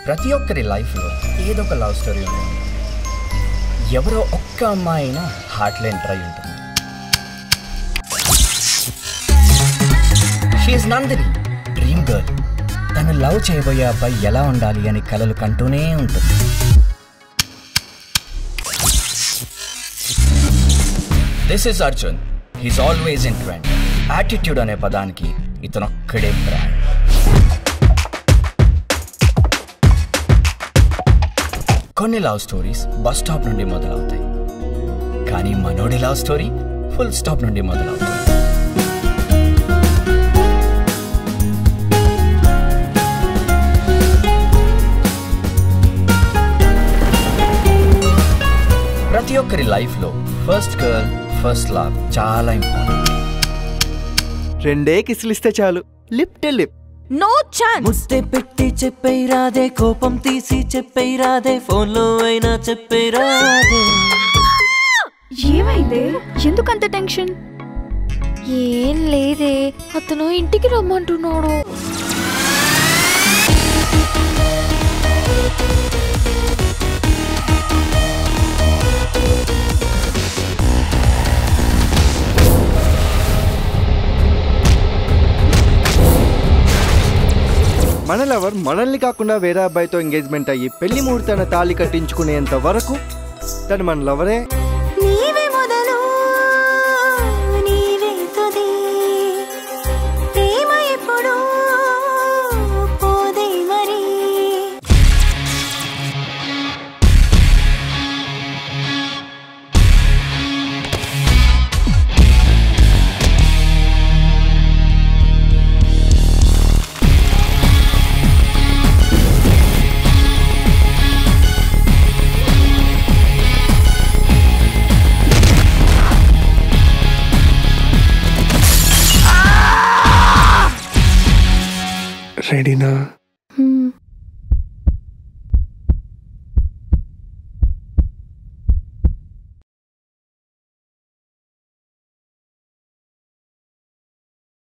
ప్రతి ఒక్కరి లైఫ్లో ఏదో ఒక లవ్ స్టోరీ ఉంటుంది ఎవరో ఒక్క అమ్మాయి అయినా హార్ట్లో ఎంటర్ అయి ఉంటుంది షీఈస్ నందిని డ్రీమ్ గర్ల్ తను లవ్ చేయబోయే అబ్బాయి ఎలా ఉండాలి అని కలలు కంటూనే ఉంటుంది this is Arjun he's always in trend attitude అనే పదానికి ఇతనొక్కడే బ్రాండ్ కొన్ని లవ్ స్టోరీస్ బస్ స్టాప్ నుండి మొదలవుతాయి కానీ మనోడి లవ్ స్టోరీ ఫుల్ స్టాప్ నుండి మొదలవుతుంది ప్రతి ఒక్కరి లైఫ్లో ఫస్ట్ గర్ల్ ఫస్ట్ లవ్ చాలా ఇంపార్టెంట్ రెండే కిసులిస్తే చాలు lip to lip no chance ముద్దే పెట్టి చెప్పై రాదే కోపం తీసి చెప్పై రాదే ఫోన్లో అయినా చెప్పై రాదే ఏమైంది ఎందుకంత టెన్షన్ ఏం లేదే అతను ఇంటికి రమ్మంటున్నాడు మన లవర్ మనల్ని కాకుండా వేరే అబ్బాయితో ఎంగేజ్మెంట్ అయ్యి పెళ్లి ముహూర్తాన తాళి కట్టించుకునేంత వరకు తను మన లవరే నీవే మొదలు నీవే తుది ప్రేమ ఎప్పుడు పోదే మరి రెడీనా